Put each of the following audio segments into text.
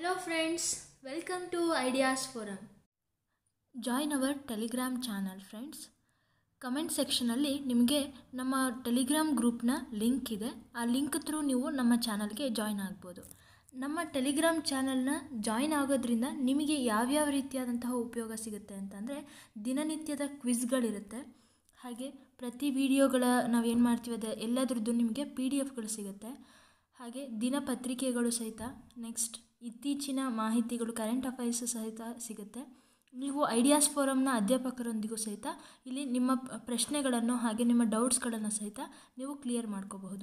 Hello friends, welcome to Ideas Forum. Join our Telegram channel friends comment ಸೆಕ್ಷನಲ್ಲಿ ನಿಮಗೆ ನಮ್ಮ Telegram ಗ್ರೂಪ್ನ link ಇದೆ ಆ ಲಿಂಕ್ ಥ್ರೂ ನೀವು ನಮ್ಮ ಚಾನಲ್ಗೆ ಜಾಯ್ನ್ ಆಗ್ಬೋದು ನಮ್ಮ ಟೆಲಿಗ್ರಾಮ್ ಚಾನಲ್ನ ಜಾಯ್ನ್ ಆಗೋದ್ರಿಂದ ನಿಮಗೆ ಯಾವ್ಯಾವ ರೀತಿಯಾದಂತಹ ಉಪಯೋಗ ಸಿಗುತ್ತೆ ಅಂತಂದರೆ ದಿನನಿತ್ಯದ ಕ್ವಿಜ್ಗಳಿರುತ್ತೆ ಹಾಗೆ ಪ್ರತಿ ವಿಡಿಯೋಗಳ ನಾವೇನು ಮಾಡ್ತೀವಿ ಅದ ಎಲ್ಲದ್ರದ್ದು ನಿಮಗೆ ಪಿ ಡಿ ಎಫ್ಗಳು ಸಿಗುತ್ತೆ ಹಾಗೆ ದಿನಪತ್ರಿಕೆಗಳು ಸಹಿತ ನೆಕ್ಸ್ಟ್ ಇತ್ತೀಚಿನ ಮಾಹಿತಿಗಳು ಕರೆಂಟ್ ಅಫೈರ್ಸು ಸಹಿತ ಸಿಗುತ್ತೆ ನೀವು ಐಡಿಯಾಸ್ ಫೋರಮ್ನ ಅಧ್ಯಾಪಕರೊಂದಿಗೂ ಸಹಿತ ಇಲ್ಲಿ ನಿಮ್ಮ ಪ- ಪ್ರಶ್ನೆಗಳನ್ನು ಹಾಗೆ ನಿಮ್ಮ ಡೌಟ್ಸ್ಗಳನ್ನು ಸಹಿತ ನೀವು ಕ್ಲಿಯರ್ ಮಾಡ್ಕೋಬಹುದು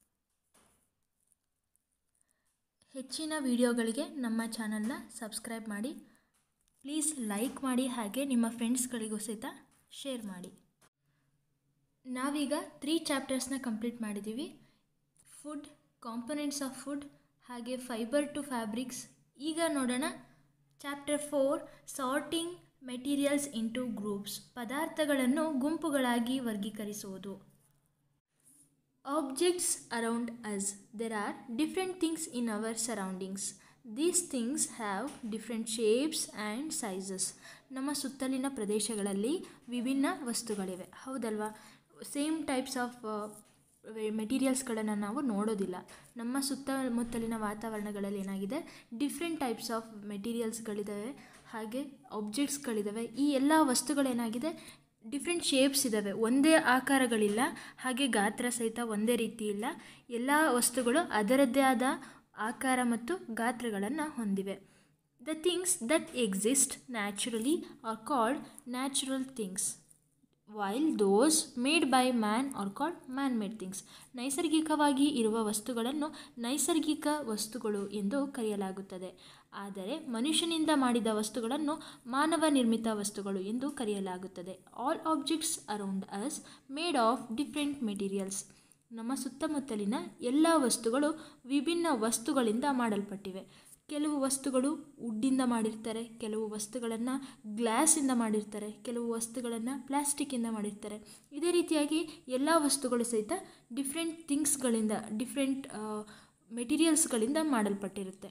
ಹೆಚ್ಚಿನ ವಿಡಿಯೋಗಳಿಗೆ ನಮ್ಮ ಚಾನಲ್ನ ಸಬ್ಸ್ಕ್ರೈಬ್ ಮಾಡಿ ಪ್ಲೀಸ್ ಲೈಕ್ ಮಾಡಿ ಹಾಗೆ ನಿಮ್ಮ ಫ್ರೆಂಡ್ಸ್ಗಳಿಗೂ ಸಹಿತ ಶೇರ್ ಮಾಡಿ ನಾವೀಗ ತ್ರೀ ಚಾಪ್ಟರ್ಸ್ನ ಕಂಪ್ಲೀಟ್ ಮಾಡಿದ್ದೀವಿ ಫುಡ್ ಕಾಂಪೊನೆಂಟ್ಸ್ ಆಫ್ ಫುಡ್ ಹಾಗೆ ಫೈಬರ್ ಟು ಫ್ಯಾಬ್ರಿಕ್ಸ್ ಈಗ ನೋಡೋಣ chapter four sorting materials into groups ಪದಾರ್ಥಗಳನ್ನು ಗುಂಪುಗಳಾಗಿ ವರ್ಗೀಕರಿಸುವುದು objects around us there are different things in our surroundings these things have different shapes and sizes ನಮ್ಮ ಸುತ್ತಲಿನ ಪ್ರದೇಶಗಳಲ್ಲಿ ವಿಭಿನ್ನ ವಸ್ತುಗಳಿವೆ ಹೌದಲ್ವಾ ಸೇಮ್ ಟೈಪ್ಸ್ ಆಫ್ ಮೆಟೀರಿಯಲ್ಸ್ಗಳನ್ನು ನಾವು ನೋಡೋದಿಲ್ಲ ನಮ್ಮ ಸುತ್ತಮುತ್ತಲಿನ ವಾತಾವರಣಗಳಲ್ಲಿ ಏನಾಗಿದೆ ಡಿಫ್ರೆಂಟ್ ಟೈಪ್ಸ್ ಆಫ್ ಮೆಟೀರಿಯಲ್ಸ್ಗಳಿದ್ದಾವೆ ಹಾಗೆ ಆಬ್ಜೆಕ್ಟ್ಸ್ಗಳಿದ್ದಾವೆ ಈ ಎಲ್ಲ ವಸ್ತುಗಳೇನಾಗಿದೆ ಡಿಫ್ರೆಂಟ್ ಶೇಪ್ಸ್ ಇದ್ದಾವೆ ಒಂದೇ ಆಕಾರಗಳಿಲ್ಲ ಹಾಗೆ ಗಾತ್ರ ಸಹಿತ ಒಂದೇ ರೀತಿ ಇಲ್ಲ ಎಲ್ಲ ವಸ್ತುಗಳು ಅದರದ್ದೇ ಆದ ಆಕಾರ ಮತ್ತು ಗಾತ್ರಗಳನ್ನು ಹೊಂದಿವೆ the things that exist naturally are called natural things while those made by man are called man made things ನೈಸರ್ಗಿಕವಾಗಿ ಇರುವ ವಸ್ತುಗಳನ್ನು ನೈಸರ್ಗಿಕ ವಸ್ತುಗಳು ಎಂದು ಕರೆಯಲಾಗುತ್ತದೆ ಆದರೆ ಮನುಷ್ಯನಿಂದ ಮಾಡಿದ ವಸ್ತುಗಳನ್ನು ಮಾನವ ನಿರ್ಮಿತ ವಸ್ತುಗಳು ಎಂದು ಕರೆಯಲಾಗುತ್ತದೆ all objects around us made of different materials ನಮ್ಮ ಸುತ್ತಮುತ್ತಲಿನ ಎಲ್ಲ ವಸ್ತುಗಳು ವಿಭಿನ್ನ ವಸ್ತುಗಳಿಂದ ಮಾಡಲ್ಪಟ್ಟಿವೆ ಕೆಲವು ವಸ್ತುಗಳು ವುಡ್ಡಿಂದ ಮಾಡಿರ್ತಾರೆ ಕೆಲವು ವಸ್ತುಗಳನ್ನು ಗ್ಲಾಸಿಂದ ಮಾಡಿರ್ತಾರೆ ಕೆಲವು ವಸ್ತುಗಳನ್ನು ಪ್ಲಾಸ್ಟಿಕ್ಕಿಂದ ಮಾಡಿರ್ತಾರೆ ಇದೇ ರೀತಿಯಾಗಿ ಎಲ್ಲ ವಸ್ತುಗಳು ಸಹಿತ ಡಿಫ್ರೆಂಟ್ ಥಿಂಗ್ಸ್ಗಳಿಂದ ಡಿಫ್ರೆಂಟ್ ಮೆಟೀರಿಯಲ್ಸ್ಗಳಿಂದ ಮಾಡಲ್ಪಟ್ಟಿರುತ್ತೆ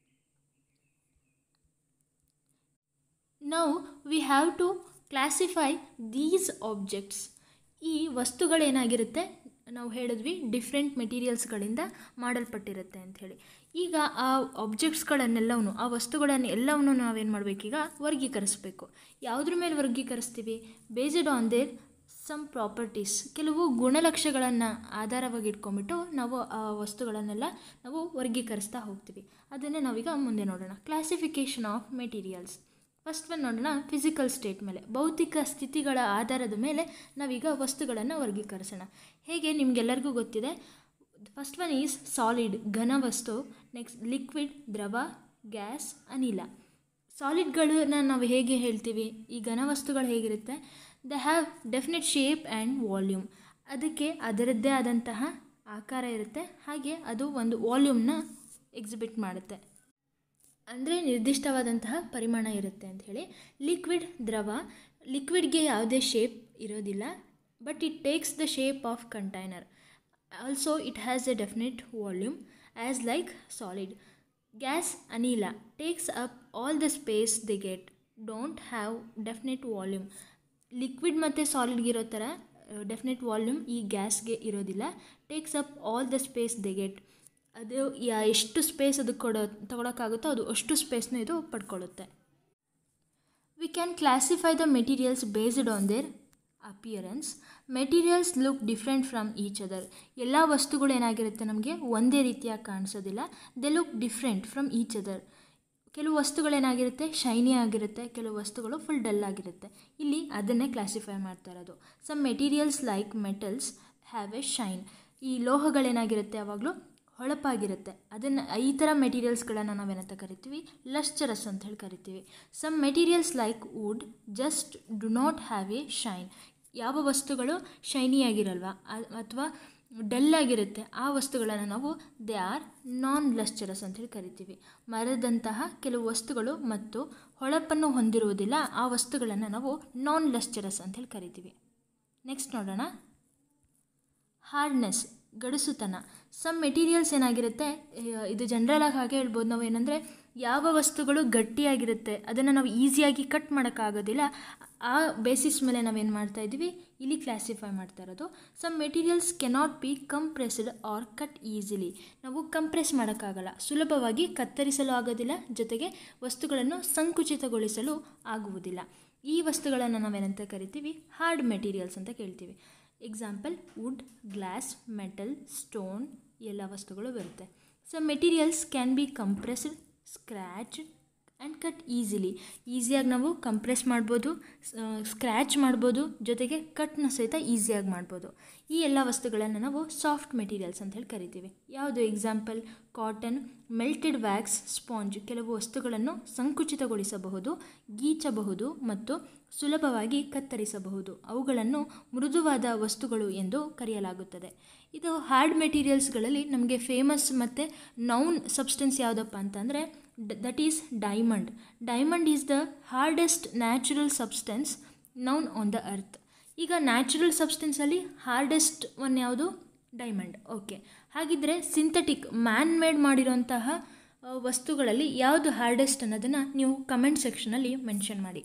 ನಾವು we have to classify these objects ಈ ವಸ್ತುಗಳೇನಾಗಿರುತ್ತೆ ನಾವು ಹೇಳಿದ್ವಿ ಡಿಫ್ರೆಂಟ್ ಮೆಟೀರಿಯಲ್ಸ್ಗಳಿಂದ ಮಾಡಲ್ಪಟ್ಟಿರುತ್ತೆ ಅಂಥೇಳಿ ಈಗ ಆ ಆಬ್ಜೆಕ್ಟ್ಸ್ಗಳನ್ನೆಲ್ಲವೂ ಆ ವಸ್ತುಗಳನ್ನು ಎಲ್ಲವನ್ನು ನಾವೇನು ಮಾಡಬೇಕೀಗ ವರ್ಗೀಕರಿಸಬೇಕು ಯಾವುದ್ರ ಮೇಲೆ ವರ್ಗೀಕರಿಸ್ತೀವಿ based on their some properties ಕೆಲವು ಗುಣಲಕ್ಷಗಳನ್ನು ಆಧಾರವಾಗಿ ಇಟ್ಕೊಂಡ್ಬಿಟ್ಟು ನಾವು ಆ ವಸ್ತುಗಳನ್ನೆಲ್ಲ ನಾವು ವರ್ಗೀಕರಿಸ್ತಾ ಹೋಗ್ತೀವಿ ಅದನ್ನೇ ನಾವೀಗ ಮುಂದೆ ನೋಡೋಣ classification of materials first one ನೋಡೋಣ ಫಿಸಿಕಲ್ ಸ್ಟೇಟ್ ಮೇಲೆ ಭೌತಿಕ ಸ್ಥಿತಿಗಳ ಆಧಾರದ ಮೇಲೆ ನಾವೀಗ ವಸ್ತುಗಳನ್ನು ವರ್ಗೀಕರಿಸೋಣ ಹೇಗೆ ನಿಮಗೆಲ್ಲರಿಗೂ ಗೊತ್ತಿದೆ ಫಸ್ಟ್ ಒನ್ ಈಸ್ ಸಾಲಿಡ್ ಘನ ವಸ್ತು ನೆಕ್ಸ್ಟ್ ಲಿಕ್ವಿಡ್ ದ್ರವ ಗ್ಯಾಸ್ ಅನಿಲ ಸಾಲಿಡ್ಗಳನ್ನ ನಾವು ಹೇಗೆ ಹೇಳ್ತೀವಿ ಈ ಘನವಸ್ತುಗಳು ಹೇಗಿರುತ್ತೆ they have definite shape and volume ಅದಕ್ಕೆ ಅದರದ್ದೇ ಆದಂತಹ ಆಕಾರ ಇರುತ್ತೆ ಹಾಗೆ ಅದು ಒಂದು ವಾಲ್ಯೂಮ್ನ ಎಕ್ಸಿಬಿಟ್ ಮಾಡುತ್ತೆ ಅಂದರೆ ನಿರ್ದಿಷ್ಟವಾದಂತಹ ಪರಿಮಾಣ ಇರುತ್ತೆ ಅಂತ ಹೇಳಿ ಲಿಕ್ವಿಡ್ ದ್ರವ ಲಿಕ್ವಿಡ್ಗೆ ಯಾವುದೇ ಶೇಪ್ ಇರೋದಿಲ್ಲ but it takes the shape of container also it has a definite volume as like solid gas ಅನಿಲ takes up all the space they get don't have definite volume liquid ಮತ್ತು ಸಾಲಿಡ್ಗಿರೋ ಥರ definite volume ಈ ಗ್ಯಾಸ್ಗೆ ಇರೋದಿಲ್ಲ takes up all the space they get ಅದು ಯಾ ಎಷ್ಟು ಸ್ಪೇಸ್ ಅದು ಕೊಡೋ ತಗೊಳಕ್ಕಾಗುತ್ತೋ ಅದು ಅಷ್ಟು ಸ್ಪೇಸ್ನ ಇದು ಪಡ್ಕೊಳ್ಳುತ್ತೆ we can classify the materials based on their appearance materials look different from each other ಎಲ್ಲ ವಸ್ತುಗಳು ಏನಾಗಿರುತ್ತೆ ನಮಗೆ ಒಂದೇ ರೀತಿಯಾಗಿ ಕಾಣಿಸೋದಿಲ್ಲ they look different from each other ಕೆಲವು ವಸ್ತುಗಳೇನಾಗಿರುತ್ತೆ ಶೈನಿ ಆಗಿರುತ್ತೆ ಕೆಲವು ವಸ್ತುಗಳು ಫುಲ್ ಡಲ್ ಆಗಿರುತ್ತೆ ಇಲ್ಲಿ ಅದನ್ನೇ ಕ್ಲಾಸಿಫೈ ಮಾಡ್ತಾ ಇರೋದು some materials like metals have a shine ಈ ಲೋಹಗಳೇನಾಗಿರುತ್ತೆ ಯಾವಾಗಲೂ ಹೊಳಪಾಗಿರುತ್ತೆ ಅದನ್ನು ಈ ಥರ ಮೆಟೀರಿಯಲ್ಸ್ಗಳನ್ನು ನಾವೇನಂತ ಕರಿತೀವಿ ಲಶ್ಚರಸ್ ಅಂತ ಹೇಳಿ ಕರಿತೀವಿ some materials like wood just do not have a shine ಯಾವ ವಸ್ತುಗಳು ಶೈನಿಯಾಗಿರಲ್ವ ಅಥವಾ ಡಲ್ ಆಗಿರುತ್ತೆ ಆ ವಸ್ತುಗಳನ್ನು ನಾವು ದೇ ಆರ್ ನಾನ್ ಲಶ್ಚರಸ್ ಅಂತ ಹೇಳಿ ಕರಿತೀವಿ ಮರದಂತಹ ಕೆಲವು ವಸ್ತುಗಳು ಮತ್ತು ಹೊಳಪನ್ನು ಹೊಂದಿರುವುದಿಲ್ಲ ಆ ವಸ್ತುಗಳನ್ನು ನಾವು ನಾನ್ ಲಶ್ಚರಸ್ ಅಂತ ಹೇಳಿ ಕರಿತೀವಿ ನೆಕ್ಸ್ಟ್ ನೋಡೋಣ ಹಾರ್ಡ್ನೆಸ್ ಗಡುಸುತನ ಸಮ್ ಮೆಟೀರಿಯಲ್ಸ್ ಏನಾಗಿರುತ್ತೆ ಆ, ಇದು ಜನರಲ್ ಆಗಿ ಹಾಗೆ ಹೇಳ್ಬೋದು ನಾವು ಏನಂದರೆ ಯಾವ ವಸ್ತುಗಳು ಗಟ್ಟಿಯಾಗಿರುತ್ತೆ ಅದನ್ನು ನಾವು ಈಸಿಯಾಗಿ ಕಟ್ ಮಾಡೋಕ್ಕಾಗೋದಿಲ್ಲ ಆ ಬೇಸಿಸ್ ಮೇಲೆ ನಾವೇನು ಮಾಡ್ತಾ ಇದ್ದೀವಿ ಇಲ್ಲಿ ಕ್ಲಾಸಿಫೈ ಮಾಡ್ತಾ ಇರೋದು some materials cannot be compressed or cut easily ನಾವು ಕಂಪ್ರೆಸ್ ಮಾಡೋಕ್ಕಾಗಲ್ಲ ಸುಲಭವಾಗಿ ಕತ್ತರಿಸಲು ಆಗೋದಿಲ್ಲ ಜೊತೆಗೆ ವಸ್ತುಗಳನ್ನು ಸಂಕುಚಿತಗೊಳಿಸಲು ಆಗುವುದಿಲ್ಲ ಈ ವಸ್ತುಗಳನ್ನು ನಾವೇನಂತ ಕರಿತೀವಿ ಹಾರ್ಡ್ ಮೆಟೀರಿಯಲ್ಸ್ ಅಂತ ಕೇಳ್ತೀವಿ example wood glass metal stone ಎಲ್ಲ ವಸ್ತುಗಳು ಬರುತ್ತೆ so materials can be compressed scratch and cut easily ಈಸಿಯಾಗಿ ನಾವು ಕಂಪ್ರೆಸ್ ಮಾಡ್ಬೋದು ಸ್ಕ್ರ್ಯಾಚ್ ಮಾಡ್ಬೋದು ಜೊತೆಗೆ ಕಟ್ನ ಸಹಿತ ಈಸಿಯಾಗಿ ಮಾಡ್ಬೋದು ಈ ಎಲ್ಲ ವಸ್ತುಗಳನ್ನು ನಾವು ಸಾಫ್ಟ್ ಮೆಟೀರಿಯಲ್ಸ್ ಅಂತ ಹೇಳಿ ಕರಿತೀವಿ ಯಾವುದು example cotton melted wax sponge ಕೆಲವು ವಸ್ತುಗಳನ್ನು ಸಂಕುಚಿತಗೊಳಿಸಬಹುದು ಗೀಚಬಹುದು ಮತ್ತು ಸುಲಭವಾಗಿ ಕತ್ತರಿಸಬಹುದು ಅವುಗಳನ್ನು ಮೃದುವಾದ ವಸ್ತುಗಳು ಎಂದು ಕರೆಯಲಾಗುತ್ತದೆ ಇದು ಹಾರ್ಡ್ ಮೆಟೀರಿಯಲ್ಸ್ಗಳಲ್ಲಿ ನಮಗೆ ಫೇಮಸ್ ಮತ್ತು ನೌನ್ ಸಬ್ಸ್ಟೆನ್ಸ್ ಯಾವುದಪ್ಪ ಅಂತಂದರೆ that is diamond diamond is the hardest natural substance known on the earth ಈಗ ನ್ಯಾಚುರಲ್ ಸಬ್ಸ್ಟೆನ್ಸಲ್ಲಿ ಹಾರ್ಡೆಸ್ಟ್ ಒನ್ ಯಾವುದು ಡೈಮಂಡ್ ಓಕೆ ಹಾಗಿದ್ದರೆ ಸಿಂಥೆಟಿಕ್ ಮ್ಯಾನ್ ಮೇಡ್ ಮಾಡಿರೋಂತಹ ಆ, ವಸ್ತುಗಳಲ್ಲಿ ಯಾವುದು ಹಾರ್ಡೆಸ್ಟ್ ಅನ್ನೋದನ್ನು ನೀವು ಕಮೆಂಟ್ ಸೆಕ್ಷನಲ್ಲಿ ಮೆನ್ಷನ್ ಮಾಡಿ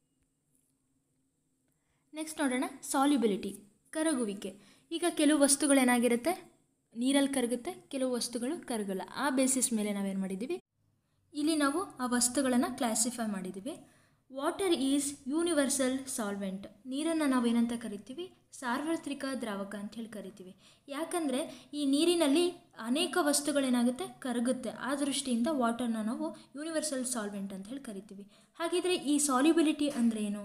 ನೆಕ್ಸ್ಟ್ ನೋಡೋಣ ಸಾಲ್ಯುಬಿಲಿಟಿ ಕರಗುವಿಕೆ ಈಗ ಕೆಲವು ವಸ್ತುಗಳೇನಾಗಿರುತ್ತೆ ನೀರಲ್ಲಿ ಕರಗುತ್ತೆ ಕೆಲವು ವಸ್ತುಗಳು ಕರಗಲ್ಲ ಆ ಬೇಸಿಸ್ ಮೇಲೆ ನಾವೇನು ಮಾಡಿದ್ದೀವಿ ಇಲ್ಲಿ ನಾವು ಆ ವಸ್ತುಗಳನ್ನು ಕ್ಲಾಸಿಫೈ ಮಾಡಿದ್ದೀವಿ ವಾಟರ್ ಈಸ್ ಯೂನಿವರ್ಸಲ್ ಸಾಲ್ವೆಂಟ್ ನೀರನ್ನು ನಾವೇನಂತ ಕರಿತೀವಿ ಸಾರ್ವತ್ರಿಕ ದ್ರಾವಕ ಅಂತ ಹೇಳಿ ಕರಿತೀವಿ ಯಾಕಂದರೆ ಈ ನೀರಿನಲ್ಲಿ ಅನೇಕ ವಸ್ತುಗಳೇನಾಗುತ್ತೆ ಕರಗುತ್ತೆ ಆ ದೃಷ್ಟಿಯಿಂದ ವಾಟರ್ನ ನಾವು ಯೂನಿವರ್ಸಲ್ ಸಾಲ್ವೆಂಟ್ ಅಂತ ಹೇಳಿ ಕರಿತೀವಿ ಹಾಗಿದ್ರೆ ಈ ಸಾಲ್ಯುಬಿಲಿಟಿ ಅಂದರೆ ಏನು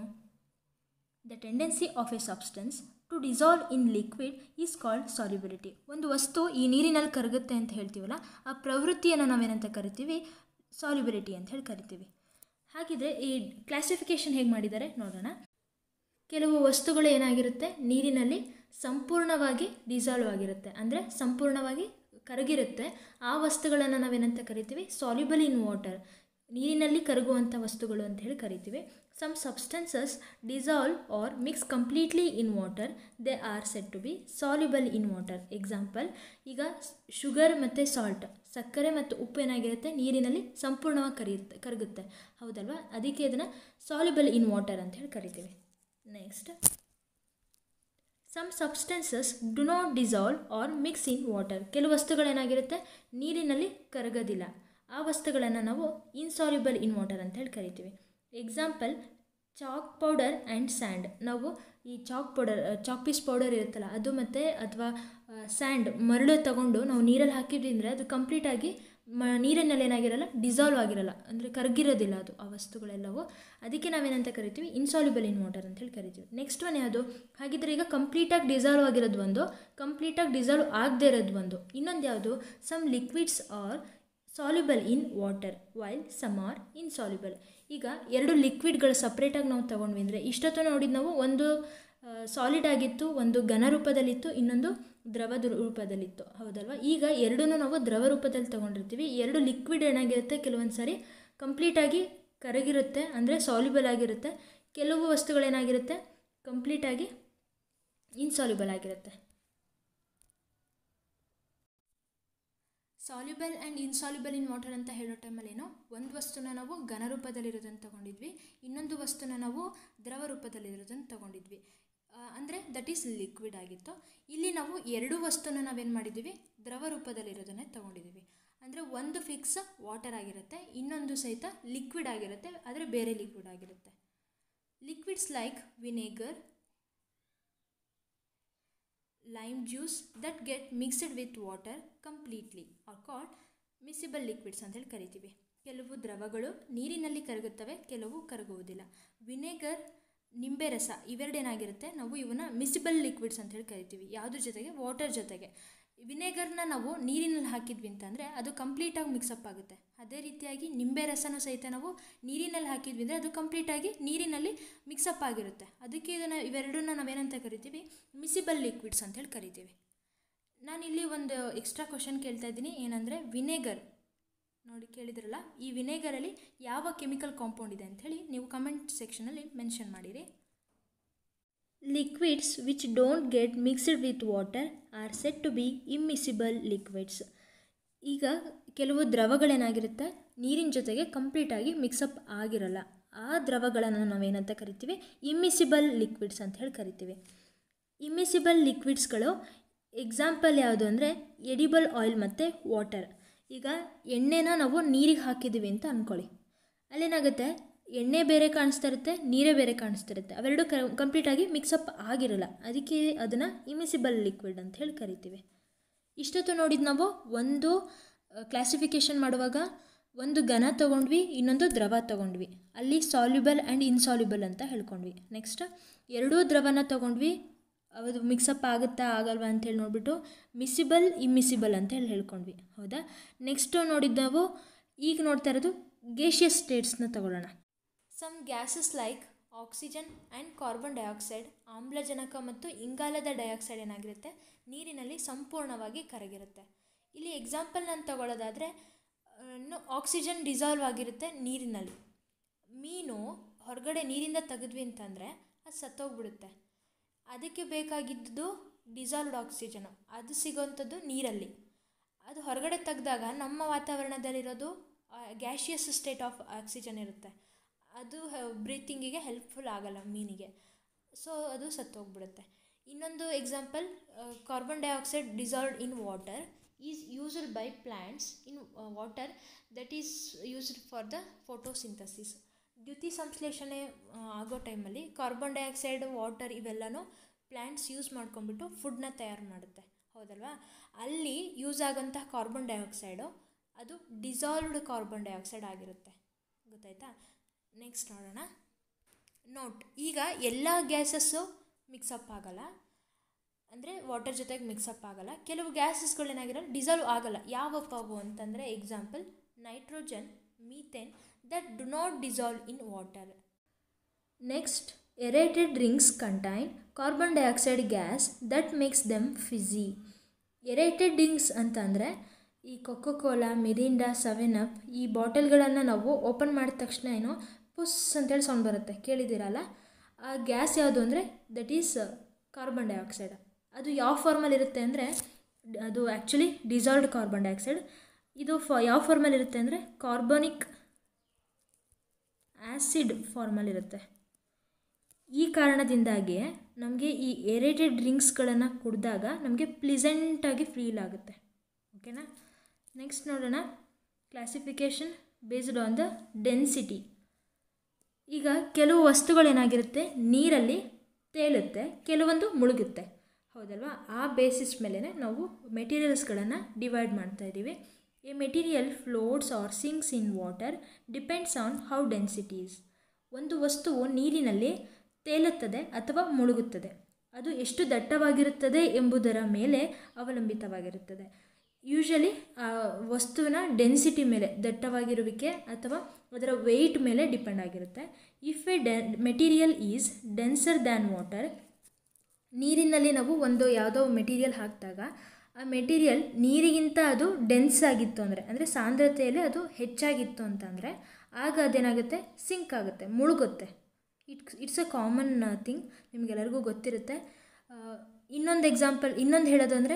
the tendency of a substance to dissolve in liquid is called solubility ಒಂದು ವಸ್ತು ಈ ನೀರಿನಲ್ಲಿ ಕರಗುತ್ತೆ ಅಂತ ಹೇಳ್ತೀವಲ್ಲ ಆ ಪ್ರವೃತ್ತಿಯನ್ನು ನಾವೇನಂತ ಕರಿತೀವಿ ಸಾಲ್ಯುಬಿಲಿಟಿ ಅಂತ ಹೇಳಿ ಕರಿತೀವಿ ಹಾಗಿದ್ರೆ ಈ ಕ್ಲಾಸಿಫಿಕೇಶನ್ ಹೇಗೆ ಮಾಡಿದ್ದಾರೆ ನೋಡೋಣ ಕೆಲವು ವಸ್ತುಗಳು ಏನಾಗಿರುತ್ತೆ ನೀರಿನಲ್ಲಿ ಸಂಪೂರ್ಣವಾಗಿ ಡಿಸಾಲ್ವ್ ಆಗಿರುತ್ತೆ ಅಂದರೆ ಸಂಪೂರ್ಣವಾಗಿ ಕರಗಿರುತ್ತೆ ಆ ವಸ್ತುಗಳನ್ನು ನಾವೇನಂತ ಕರಿತೀವಿ ಸಾಲ್ಯುಬಲ್ ಇನ್ ವಾಟರ್ ನೀರಿನಲ್ಲಿ ಕರಗುವಂಥ ವಸ್ತುಗಳು ಅಂತ ಹೇಳಿ ಕರಿತೀವಿ some substances dissolve or mix completely in water they are said to be soluble in water example ಈಗ ಶುಗರ್ ಮತ್ತು ಸಾಲ್ಟ್ ಸಕ್ಕರೆ ಮತ್ತು ಉಪ್ಪು ಏನಾಗಿರುತ್ತೆ ನೀರಿನಲ್ಲಿ ಸಂಪೂರ್ಣವಾಗಿ ಕರಿಯುತ್ತೆ ಕರಗುತ್ತೆ ಹೌದಲ್ವಾ ಅದಕ್ಕೆ ಇದನ್ನು ಸಾಲ್ಯುಬಲ್ ಇನ್ ವಾಟರ್ ಅಂತ ಹೇಳಿ ಕರಿತೀವಿ next some substances do not dissolve or mix in water ಕೆಲವು ವಸ್ತುಗಳೇನಾಗಿರುತ್ತೆ ನೀರಿನಲ್ಲಿ ಕರಗೋದಿಲ್ಲ ಆ ವಸ್ತುಗಳನ್ನು ನಾವು ಇನ್ಸಾಲ್ಯುಬಲ್ ಇನ್ ವಾಟರ್ ಅಂತ ಹೇಳಿ ಕರಿತೀವಿ example chalk powder and sand ನಾವು ಈ chalk powder chalk piece powder ಇರುತ್ತಲ್ಲ ಅದು ಮತ್ತು ಅಥವಾ ಸ್ಯಾಂಡ್ ಮರಳು ತಗೊಂಡು ನಾವು ನೀರಲ್ಲಿ ಹಾಕಿದ್ವಿ ಅಂದರೆ ಅದು ಕಂಪ್ಲೀಟಾಗಿ ಮ ನೀರಿನಲ್ಲಿ ಏನಾಗಿರಲ್ಲ ಡಿಸಾಲ್ವ್ ಆಗಿರಲ್ಲ ಅಂದರೆ ಕರಗಿರೋದಿಲ್ಲ ಅದು ಆ ವಸ್ತುಗಳೆಲ್ಲವೂ ಅದಕ್ಕೆ ನಾವೇನಂತ ಕರಿತೀವಿ ಇನ್ಸಾಲ್ಯುಬಲ್ ಇನ್ ವಾಟರ್ ಅಂತ ಹೇಳಿ ಕರಿತೀವಿ ನೆಕ್ಸ್ಟ್ ಒನ್ ಯಾವುದು ಹಾಗಿದ್ರೆ ಈಗ ಕಂಪ್ಲೀಟಾಗಿ ಡಿಸಾಲ್ವ್ ಆಗಿರೋದು ಒಂದು ಕಂಪ್ಲೀಟಾಗಿ ಡಿಸಾಲ್ವ್ ಆಗದೇ ಇರೋದು ಒಂದು ಇನ್ನೊಂದು ಯಾವುದು some liquids are soluble in water while some are insoluble ಈಗ ಎರಡು ಲಿಕ್ವಿಡ್ಗಳು ಸಪ್ರೇಟಾಗಿ ನಾವು ತೊಗೊಂಡ್ವಿ ಅಂದರೆ ಇಷ್ಟೊತ್ತು ನೋಡಿದ್ದು ನಾವು ಒಂದು ಸಾಲಿಡ್ ಆಗಿತ್ತು ಒಂದು ಘನ ರೂಪದಲ್ಲಿತ್ತು ಇನ್ನೊಂದು ದ್ರವದ ರೂಪದಲ್ಲಿತ್ತು ಹೌದಲ್ವಾ ಈಗ ಎರಡೂ ನಾವು ದ್ರವ ರೂಪದಲ್ಲಿ ತೊಗೊಂಡಿರ್ತೀವಿ ಎರಡು ಲಿಕ್ವಿಡ್ ಏನಾಗಿರುತ್ತೆ ಕೆಲವೊಂದು ಸಾರಿ ಕಂಪ್ಲೀಟಾಗಿ ಕರಗಿರುತ್ತೆ ಅಂದರೆ ಸಾಲ್ಯುಬಲ್ ಆಗಿರುತ್ತೆ ಕೆಲವು ವಸ್ತುಗಳೇನಾಗಿರುತ್ತೆ ಕಂಪ್ಲೀಟಾಗಿ ಇನ್ಸಾಲ್ಯುಬಲ್ ಆಗಿರುತ್ತೆ soluble and insoluble in water ಅಂತ ಹೇಳೋ ಟೈಮಲ್ಲಿ ಏನೋ ಒಂದು ವಸ್ತುನ ನಾವು ಘನ ರೂಪದಲ್ಲಿರೋದನ್ನು ತೊಗೊಂಡಿದ್ವಿ ಇನ್ನೊಂದು ವಸ್ತುನ ನಾವು ದ್ರವ ರೂಪದಲ್ಲಿರೋದನ್ನು ತೊಗೊಂಡಿದ್ವಿ ಅಂದರೆ ದಟ್ ಈಸ್ ಲಿಕ್ವಿಡ್ ಆಗಿತ್ತು ಇಲ್ಲಿ ನಾವು ಎರಡು ವಸ್ತುನ ನಾವೇನು ಮಾಡಿದ್ದೀವಿ ದ್ರವ ರೂಪದಲ್ಲಿರೋದನ್ನೇ ತೊಗೊಂಡಿದ್ದೀವಿ ಅಂದರೆ ಒಂದು ಫಿಕ್ಸ್ ವಾಟರ್ ಆಗಿರುತ್ತೆ ಇನ್ನೊಂದು ಸಹಿತ ಲಿಕ್ವಿಡ್ ಆಗಿರುತ್ತೆ ಆದರೆ ಬೇರೆ ಲಿಕ್ವಿಡ್ ಆಗಿರುತ್ತೆ liquids like vinegar lime juice that get mixed with water completely are called miscible liquids ಅಂತ ಹೇಳಿ ಕರಿತೀವಿ ಕೆಲವು ದ್ರವಗಳು ನೀರಿನಲ್ಲಿ ಕರಗುತ್ತವೆ ಕೆಲವು ಕರಗುವುದಿಲ್ಲ ವಿನೆಗರ್ ನಿಂಬೆ ರಸ ಇವೆರಡೇನಾಗಿರುತ್ತೆ ನಾವು ಇವನ್ನ ಮಿಸಿಬಲ್ ಲಿಕ್ವಿಡ್ಸ್ ಅಂತ ಹೇಳಿ ಕರಿತೀವಿ ಯಾವುದ್ರ ಜೊತೆಗೆ ವಾಟರ್ ಜೊತೆಗೆ ವಿನೆಗರ್ನ ನಾವು ನೀರಿನಲ್ಲಿ ಹಾಕಿದ್ವಿ ಅಂತಂದರೆ ಅದು ಕಂಪ್ಲೀಟಾಗಿ ಮಿಕ್ಸಪ್ ಆಗುತ್ತೆ ಅದೇ ರೀತಿಯಾಗಿ ನಿಂಬೆ ರಸನೂ ಸಹಿತ ನಾವು ನೀರಿನಲ್ಲಿ ಹಾಕಿದ್ವಿ ಅಂದರೆ ಅದು ಕಂಪ್ಲೀಟಾಗಿ ನೀರಿನಲ್ಲಿ ಮಿಕ್ಸಪ್ ಆಗಿರುತ್ತೆ ಅದಕ್ಕೆ ಇದನ್ನು ಇವೆರಡನ್ನ ನಾವೇನಂತ ಕರಿತೀವಿ ಮಿಸಿಬಲ್ ಲಿಕ್ವಿಡ್ಸ್ ಅಂತ ಹೇಳಿ ಕರಿತೀವಿ ನಾನಿಲ್ಲಿ ಒಂದು ಎಕ್ಸ್ಟ್ರಾ ಕ್ವಶನ್ ಕೇಳ್ತಾ ಇದ್ದೀನಿ ಏನಂದರೆ ವಿನೆಗರ್ ನೋಡಿ ಕೇಳಿದ್ರಲ್ಲ ಈ ವಿನೆಗರಲ್ಲಿ ಯಾವ ಕೆಮಿಕಲ್ ಕಾಂಪೌಂಡ್ ಇದೆ ಅಂಥೇಳಿ ನೀವು ಕಮೆಂಟ್ ಸೆಕ್ಷನಲ್ಲಿ ಮೆನ್ಷನ್ ಮಾಡಿರಿ liquids which don't get mixed with water are said to be immiscible liquids ಈಗ ಕೆಲವು ದ್ರವಗಳೇನಾಗಿರುತ್ತೆ ನೀರಿನ ಜೊತೆಗೆ ಕಂಪ್ಲೀಟಾಗಿ ಮಿಕ್ಸಪ್ ಆಗಿರಲ್ಲ ಆ ದ್ರವಗಳನ್ನು ನಾವೇನಂತ ಕರಿತೀವಿ ಇಮ್ಮಿಸಿಬಲ್ ಲಿಕ್ವಿಡ್ಸ್ ಅಂತ ಹೇಳಿ ಕರಿತೀವಿ ಇಮ್ಮಿಸಿಬಲ್ ಲಿಕ್ವಿಡ್ಸ್ಗಳು ಎಕ್ಸಾಂಪಲ್ ಯಾವುದು ಅಂದರೆ ಎಡಿಬಲ್ ಆಯಿಲ್ ಮತ್ತು ವಾಟರ್ ಈಗ ಎಣ್ಣೆನ ನಾವು ನೀರಿಗೆ ಹಾಕಿದ್ದೀವಿ ಅಂತ ಅಂದ್ಕೊಳ್ಳಿ ಅಲ್ಲೇನಾಗುತ್ತೆ ಎಣ್ಣೆ ಬೇರೆ ಕಾಣಿಸ್ತಾ ಇರುತ್ತೆ ನೀರೇ ಬೇರೆ ಕಾಣಿಸ್ತಾ ಇರುತ್ತೆ ಅವೆರಡು ಕ ಕಂಪ್ಲೀಟಾಗಿ ಮಿಕ್ಸಪ್ ಆಗಿರಲ್ಲ ಅದಕ್ಕೆ ಅದನ್ನು ಇಮಿಸಿಬಲ್ ಲಿಕ್ವಿಡ್ ಅಂತ ಹೇಳಿ ಕರಿತೀವಿ ಇಷ್ಟೊತ್ತು ನೋಡಿದ ನಾವು ಒಂದು ಕ್ಲಾಸಿಫಿಕೇಷನ್ ಮಾಡುವಾಗ ಒಂದು ಘನ ತೊಗೊಂಡ್ವಿ ಇನ್ನೊಂದು ದ್ರವ ತೊಗೊಂಡ್ವಿ ಅಲ್ಲಿ ಸಾಲ್ಯುಬಲ್ ಆ್ಯಂಡ್ ಇನ್ಸಾಲ್ಯುಬಲ್ ಅಂತ ಹೇಳ್ಕೊಂಡ್ವಿ ನೆಕ್ಸ್ಟ್ ಎರಡೂ ದ್ರವನ ತೊಗೊಂಡ್ವಿ ಅದು ಮಿಕ್ಸಪ್ ಆಗುತ್ತಾ ಆಗಲ್ವಾ ಅಂತೇಳಿ ನೋಡಿಬಿಟ್ಟು ಮಿಸಿಬಲ್ ಇಮ್ಮಿಸಿಬಲ್ ಅಂತ ಹೇಳಿ ಹೇಳ್ಕೊಂಡ್ವಿ ಹೌದಾ ನೆಕ್ಸ್ಟು ನೋಡಿದ್ದು ನಾವು ಈಗ ನೋಡ್ತಾ ಇರೋದು ಗೇಷಿಯಸ್ ಸ್ಟೇಟ್ಸ್ನ ತಗೊಳ್ಳೋಣ some gases like oxygen and carbon dioxide ಆಮ್ಲಜನಕ ಮತ್ತು ಇಂಗಾಲದ ಡೈಆಕ್ಸೈಡ್ ಏನಾಗಿರುತ್ತೆ ನೀರಿನಲ್ಲಿ ಸಂಪೂರ್ಣವಾಗಿ ಕರಗಿರುತ್ತೆ ಇಲ್ಲಿ ಎಕ್ಸಾಂಪಲ್ ನಾನು ತಗೊಳ್ಳೋದಾದರೆ ಇನ್ನು ಆಕ್ಸಿಜನ್ ಡಿಸಾಲ್ವ್ ಆಗಿರುತ್ತೆ ನೀರಿನಲ್ಲಿ ಮೀನು ಹೊರಗಡೆ ನೀರಿಂದ ತೆಗೆದ್ವಿ ಅಂತಂದರೆ ಅದು ಸತ್ತೋಗ್ಬಿಡುತ್ತೆ ಅದಕ್ಕೆ ಬೇಕಾಗಿದ್ದು ಡಿಸಾಲ್ವ್ಡ್ ಆಕ್ಸಿಜನು ಅದು ಸಿಗೋವಂಥದ್ದು ನೀರಲ್ಲಿ ಅದು ಹೊರಗಡೆ ತೆಗೆದಾಗ ನಮ್ಮ ವಾತಾವರಣದಲ್ಲಿರೋದು ಗ್ಯಾಷಿಯಸ್ ಸ್ಟೇಟ್ ಆಫ್ ಆಕ್ಸಿಜನ್ ಇರುತ್ತೆ ಅದು ಬ್ರೀತಿಂಗಿಗೆ ಹೆಲ್ಪ್ಫುಲ್ ಆಗಲ್ಲ ಮೀನಿಗೆ ಸೊ ಅದು ಸತ್ತೋಗ್ಬಿಡುತ್ತೆ ಇನ್ನೊಂದು example carbon dioxide dissolved in water is used by plants in water that is used for the photosynthesis ದ್ಯುತಿ ಸಂಶ್ಲೇಷಣೆ ಆಗೋ ಟೈಮಲ್ಲಿ ಕಾರ್ಬನ್ ಡೈಆಕ್ಸೈಡ್ ವಾಟರ್ ಇವೆಲ್ಲನೂ ಪ್ಲ್ಯಾಂಟ್ಸ್ ಯೂಸ್ ಮಾಡ್ಕೊಂಡ್ಬಿಟ್ಟು ಫುಡ್ನ ತಯಾರು ಮಾಡುತ್ತೆ ಹೌದಲ್ವಾ ಅಲ್ಲಿ ಯೂಸ್ ಆಗೋಂತಹ ಕಾರ್ಬನ್ ಡೈಆಕ್ಸೈಡು ಅದು ಡಿಸಾಲ್ವ್ಡ್ ಕಾರ್ಬನ್ ಡೈಆಕ್ಸೈಡ್ ಆಗಿರುತ್ತೆ ಗೊತ್ತಾಯ್ತಾ ನೆಕ್ಸ್ಟ್ ನೋಡೋಣ ನೋಟ್ ಈಗ ಎಲ್ಲ ಗ್ಯಾಸಸ್ಸು ಮಿಕ್ಸಪ್ ಆಗಲ್ಲ ಅಂದರೆ ವಾಟರ್ ಜೊತೆಗೆ ಮಿಕ್ಸಪ್ ಆಗಲ್ಲ ಕೆಲವು ಗ್ಯಾಸಸ್ಗಳು ಏನಾಗಿರಲ್ಲ ಡಿಸಾಲ್ವ್ ಆಗಲ್ಲ ಯಾವಪ್ಪ ಅವು ಅಂತಂದರೆ example nitrogen methane that do not dissolve in water next aerated drinks contain carbon dioxide gas that makes them fizzy aerated drinks ಅಂತಂದರೆ ಈ coca cola Mirinda seven up ಈ ಬಾಟಲ್ಗಳನ್ನು ನಾವು ಓಪನ್ ಮಾಡಿದ ತಕ್ಷಣ ಏನೋ ಪುಸ್ ಅಂತೇಳಿ ಸೌಂಡ್ ಬರುತ್ತೆ ಕೇಳಿದ್ದೀರಲ್ಲ ಆ ಗ್ಯಾಸ್ ಯಾವುದು ಅಂದರೆ ದಟ್ ಈಸ್ ಕಾರ್ಬನ್ ಡೈಆಕ್ಸೈಡ್ ಅದು ಯಾವ ಫಾರ್ಮಲ್ಲಿ ಇರುತ್ತೆ ಅಂದರೆ ಅದು ಆ್ಯಕ್ಚುಲಿ ಡಿಸಾಲ್ವ್ಡ್ ಕಾರ್ಬನ್ ಡೈಆಕ್ಸೈಡ್ ಇದು ಫ ಯಾವ ಫಾರ್ಮಲ್ಲಿ ಇರುತ್ತೆ ಅಂದರೆ ಕಾರ್ಬನಿಕ್ ಆ್ಯಸಿಡ್ ಫಾರ್ಮಲ್ಲಿರುತ್ತೆ ಈ ಕಾರಣದಿಂದಾಗಿ ನಮಗೆ ಈ ಏರೇಟೆಡ್ ಡ್ರಿಂಕ್ಸ್ಗಳನ್ನು ಕುಡಿದಾಗ ನಮಗೆ ಪ್ಲಿಸೆಂಟಾಗಿ ಫೀಲ್ ಆಗುತ್ತೆ ಓಕೆನಾ ನೆಕ್ಸ್ಟ್ ನೋಡೋಣ classification based on the density ಈಗ ಕೆಲವು ವಸ್ತುಗಳೇನಾಗಿರುತ್ತೆ ನೀರಲ್ಲಿ ತೇಲುತ್ತೆ ಕೆಲವೊಂದು ಮುಳುಗುತ್ತೆ ಹೌದಲ್ವಾ ಆ ಬೇಸಿಸ್ ಮೇಲೆ ನಾವು ಮೆಟೀರಿಯಲ್ಸ್ಗಳನ್ನು ಡಿವೈಡ್ ಮಾಡ್ತಾ ಇದ್ದೀವಿ a material floats or sinks in water depends on how densities ಒಂದು ವಸ್ತುವು ನೀರಿನಲ್ಲಿ ತೇಲುತ್ತದೆ ಅಥವಾ ಮುಳುಗುತ್ತದೆ ಅದು ಎಷ್ಟು ದಟ್ಟವಾಗಿರುತ್ತದೆ ಎಂಬುದರ ಮೇಲೆ ಅವಲಂಬಿತವಾಗಿರುತ್ತದೆ ಯೂಶಲಿ ಆ ವಸ್ತುವಿನ ಡೆನ್ಸಿಟಿ ಮೇಲೆ ದಟ್ಟವಾಗಿರುವಿಕೆ ಅಥವಾ ಅದರ ವೆಯ್ಟ್ ಮೇಲೆ ಡಿಪೆಂಡ್ ಆಗಿರುತ್ತೆ ಇಫ್ ಎ ಡೆ material is denser than water ನೀರಿನಲ್ಲಿ ನಾವು ಒಂದು ಯಾವುದೋ ಮೆಟೀರಿಯಲ್ ಹಾಕಿದಾಗ ಆ ಮೆಟೀರಿಯಲ್ ನೀರಿಗಿಂತ ಅದು ಡೆನ್ಸ್ ಆಗಿತ್ತು ಅಂದರೆ ಅಂದರೆ ಸಾಂದ್ರತೆಯಲ್ಲಿ ಅದು ಹೆಚ್ಚಾಗಿತ್ತು ಅಂತಂದರೆ ಆಗ ಅದೇನಾಗುತ್ತೆ ಸಿಂಕ್ ಆಗುತ್ತೆ ಮುಳುಗುತ್ತೆ it's it's a common thing ನಿಮಗೆಲ್ಲರಿಗೂ ಗೊತ್ತಿರುತ್ತೆ ಇನ್ನೊಂದು ಎಕ್ಸಾಂಪಲ್ ಇನ್ನೊಂದು ಹೇಳೋದು ಅಂದರೆ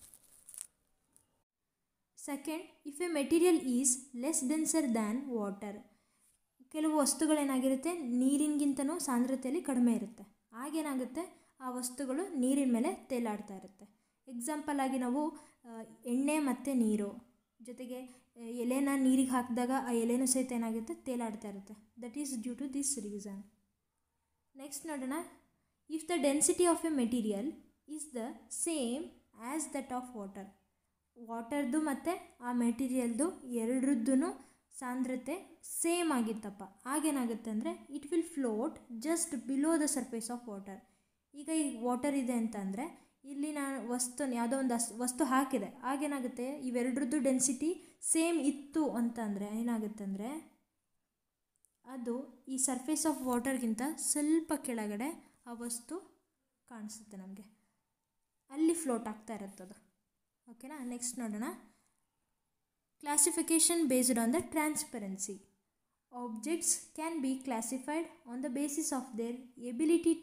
second if a material is less denser than water ಕೆಲವು ವಸ್ತುಗಳೇನಾಗಿರುತ್ತೆ ನೀರಿನಗಿಂತನೂ ಸಾಂದ್ರತೆಯಲ್ಲಿ ಕಡಿಮೆ ಇರುತ್ತೆ ಆಗೇನಾಗುತ್ತೆ ಆ ವಸ್ತುಗಳು ನೀರಿನ ಮೇಲೆ ತೇಲಾಡ್ತಾ ಇರುತ್ತೆ ಎಕ್ಸಾಂಪಲ್ ಆಗಿ ನಾವು ಎಣ್ಣೆ ಮತ್ತು ನೀರು ಜೊತೆಗೆ ಎಲೆನ ನೀರಿಗೆ ಹಾಕಿದಾಗ ಆ ಎಲೆನೂ ಸಹಿತ ಏನಾಗುತ್ತೆ ತೇಲಾಡ್ತಾ ಇರುತ್ತೆ that is due to this reason next ನೋಡೋಣ if the density of a material is the same as that of water ವಾಟರ್ದು ಮತ್ತು ಆ ಮೆಟೀರಿಯಲ್ದು ಎರಡರದ್ದು ಸಾಂದ್ರತೆ ಸೇಮ್ ಆಗಿತ್ತಪ್ಪ ಆಗೇನಾಗುತ್ತೆ ಅಂದರೆ it will float just below the surface of water ಈಗ ಈ ವಾಟರ್ ಇದೆ ಅಂತಂದರೆ ಇಲ್ಲಿ ನಾನು ವಸ್ತು ಯಾವುದೋ ಒಂದು ಅಸ್ ವಸ್ತು ಹಾಕಿದೆ ಆಗೇನಾಗುತ್ತೆ ಇವೆರಡರದ್ದು ಡೆನ್ಸಿಟಿ ಸೇಮ್ ಇತ್ತು ಅಂತಂದರೆ ಏನಾಗುತ್ತೆ ಅಂದರೆ ಅದು ಈ ಸರ್ಫೇಸ್ ಆಫ್ ವಾಟರ್ಗಿಂತ ಸ್ವಲ್ಪ ಕೆಳಗಡೆ ಆ ವಸ್ತು ಕಾಣಿಸುತ್ತೆ ನಮಗೆ ಅಲ್ಲಿ ಫ್ಲೋಟ್ ಆಗ್ತಾ ಇರುತ್ತದು ಓಕೆನಾ ನೆಕ್ಸ್ಟ್ ನೋಡೋಣ classification based on the transparency objects can be classified on the basis of their ability to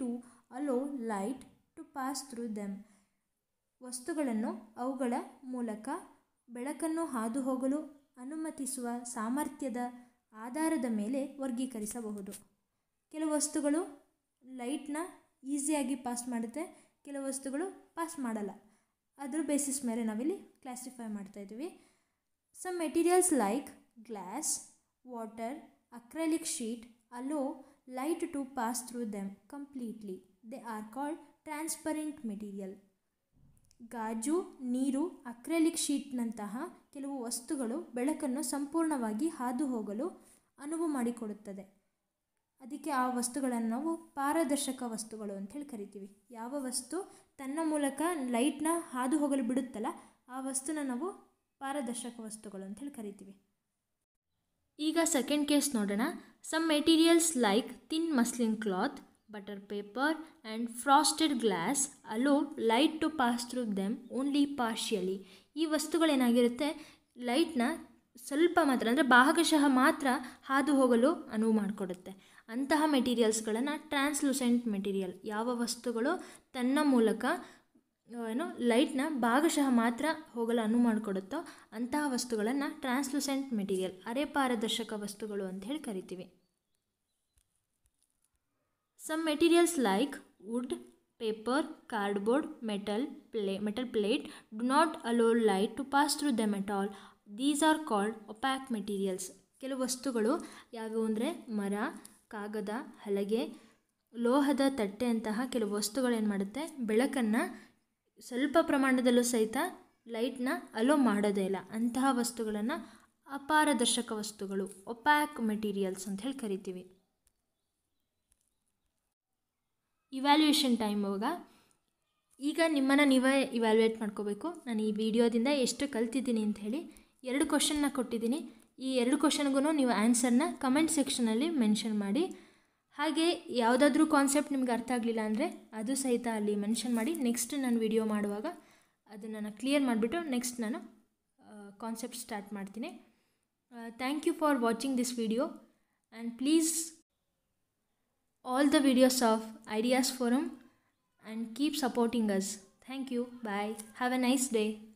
allow light to pass through them ವಸ್ತುಗಳನ್ನು ಅವುಗಳ ಮೂಲಕ ಬೆಳಕನ್ನು ಹಾದು ಹೋಗಲು ಅನುಮತಿಸುವ ಸಾಮರ್ಥ್ಯದ ಆಧಾರದ ಮೇಲೆ ವರ್ಗೀಕರಿಸಬಹುದು ಕೆಲವು ವಸ್ತುಗಳು ಲೈಟ್ನ ಈಸಿಯಾಗಿ ಪಾಸ್ ಮಾಡುತ್ತೆ ಕೆಲವು ವಸ್ತುಗಳು ಪಾಸ್ ಮಾಡಲ್ಲ ಅದ್ರ ಬೇಸಿಸ್ ಮೇಲೆ ನಾವಿಲ್ಲಿ ಕ್ಲಾಸಿಫೈ ಮಾಡ್ತಾ ಇದ್ದೀವಿ some materials like glass water acrylic sheet allow light to pass through them completely they are called transparent material ಗಾಜು ನೀರು ಅಕ್ರೆಲಿಕ್ ಶೀಟ್ನಂತಹ ಕೆಲವು ವಸ್ತುಗಳು ಬೆಳಕನ್ನು ಸಂಪೂರ್ಣವಾಗಿ ಹಾದು ಹೋಗಲು ಅನುವು ಮಾಡಿಕೊಡುತ್ತದೆ ಅದಕ್ಕೆ ಆ ವಸ್ತುಗಳನ್ನು ನಾವು ಪಾರದರ್ಶಕ ವಸ್ತುಗಳು ಅಂಥೇಳಿ ಕರಿತೀವಿ ಯಾವ ವಸ್ತು ತನ್ನ ಮೂಲಕ ಲೈಟ್ನ ಹಾದು ಹೋಗಲು ಬಿಡುತ್ತಲ್ಲ ಆ ವಸ್ತುನ ನಾವು ಪಾರದರ್ಶಕ ವಸ್ತುಗಳು ಅಂಥೇಳಿ ಕರಿತೀವಿ ಈಗ ಸೆಕೆಂಡ್ ಕೇಸ್ ನೋಡೋಣ some materials like thin muslin cloth butter paper and frosted glass allow light to pass through them only partially ಈ ವಸ್ತುಗಳೇನಾಗಿರುತ್ತೆ ಲೈಟ್ನ ಸ್ವಲ್ಪ ಮಾತ್ರ ಅಂದರೆ ಭಾಗಶಃ ಮಾತ್ರ ಹಾದು ಹೋಗಲು ಅನುವು ಮಾಡಿಕೊಡುತ್ತೆ ಅಂತಹ ಮೆಟೀರಿಯಲ್ಸ್ಗಳನ್ನು ಟ್ರಾನ್ಸ್ಲೂಸೆಂಟ್ ಮೆಟೀರಿಯಲ್ ಯಾವ ವಸ್ತುಗಳು ತನ್ನ ಮೂಲಕ ಏನು ಲೈಟ್ನ ಭಾಗಶಃ ಮಾತ್ರ ಹೋಗಲು ಅನುವು ಮಾಡಿಕೊಡುತ್ತೋ ಅಂತಹ ವಸ್ತುಗಳನ್ನು ಟ್ರಾನ್ಸ್ಲೂಸೆಂಟ್ ಮೆಟೀರಿಯಲ್ ಅರೆ ಪಾರದರ್ಶಕ ವಸ್ತುಗಳು ಅಂತ ಹೇಳಿ ಕರಿತೀವಿ some materials like wood paper cardboard metal play metal plate do not allow light to pass through them at all these are called opaque materials ಕೆಲವು ವಸ್ತುಗಳು ಯಾವುವು ಅಂದರೆ ಮರ ಕಾಗದ ಹಲಗೆ ಲೋಹದ ತಟ್ಟೆಯಂತಹ ಕೆಲವು ವಸ್ತುಗಳೇನು ಮಾಡುತ್ತೆ ಬೆಳಕನ್ನು ಸ್ವಲ್ಪ ಪ್ರಮಾಣದಲ್ಲೂ ಸಹಿತ ಲೈಟ್ನ ಅಲೋ ಮಾಡೋದೇ ಇಲ್ಲ ಅಂತಹ ವಸ್ತುಗಳನ್ನು ಅಪಾರದರ್ಶಕ ವಸ್ತುಗಳು ಒಪ್ಯಾಕ್ ಮೆಟೀರಿಯಲ್ಸ್ ಅಂತ ಹೇಳಿ ಕರಿತೀವಿ ಇವ್ಯಾಲ್ಯೂಯೇಷನ್ ಟೈಮ್ ಇವಾಗ ಈಗ ನಿಮ್ಮನ್ನು ನೀವೇ ಇವ್ಯಾಲ್ಯೂಯೇಟ್ ಮಾಡ್ಕೋಬೇಕು ನಾನು ಈ ವಿಡಿಯೋದಿಂದ ಎಷ್ಟು ಕಲ್ತಿದ್ದೀನಿ ಅಂತ ಹೇಳಿ ಎರಡು ಕ್ವಶನ್ನ ಕೊಟ್ಟಿದ್ದೀನಿ ಈ ಎರಡು ಕ್ವಶನ್ಗೂ ನೀವು ಆನ್ಸರ್ನ ಕಮೆಂಟ್ ಸೆಕ್ಷನಲ್ಲಿ ಮೆನ್ಷನ್ ಮಾಡಿ ಹಾಗೆ ಯಾವುದಾದ್ರೂ ಕಾನ್ಸೆಪ್ಟ್ ನಿಮ್ಗೆ ಅರ್ಥ ಆಗಲಿಲ್ಲ ಅಂದರೆ ಅದು ಸಹಿತ ಅಲ್ಲಿ ಮೆನ್ಷನ್ ಮಾಡಿ ನೆಕ್ಸ್ಟ್ ನಾನು ವಿಡಿಯೋ ಮಾಡುವಾಗ ಅದನ್ನು ನಾನು ಕ್ಲಿಯರ್ ಮಾಡಿಬಿಟ್ಟು ನೆಕ್ಸ್ಟ್ ನಾನು ಕಾನ್ಸೆಪ್ಟ್ ಸ್ಟಾರ್ಟ್ ಮಾಡ್ತೀನಿ thank you for watching this video and please all the videos of Ideas Forum and keep supporting us. Thank you. Bye. Have a nice day.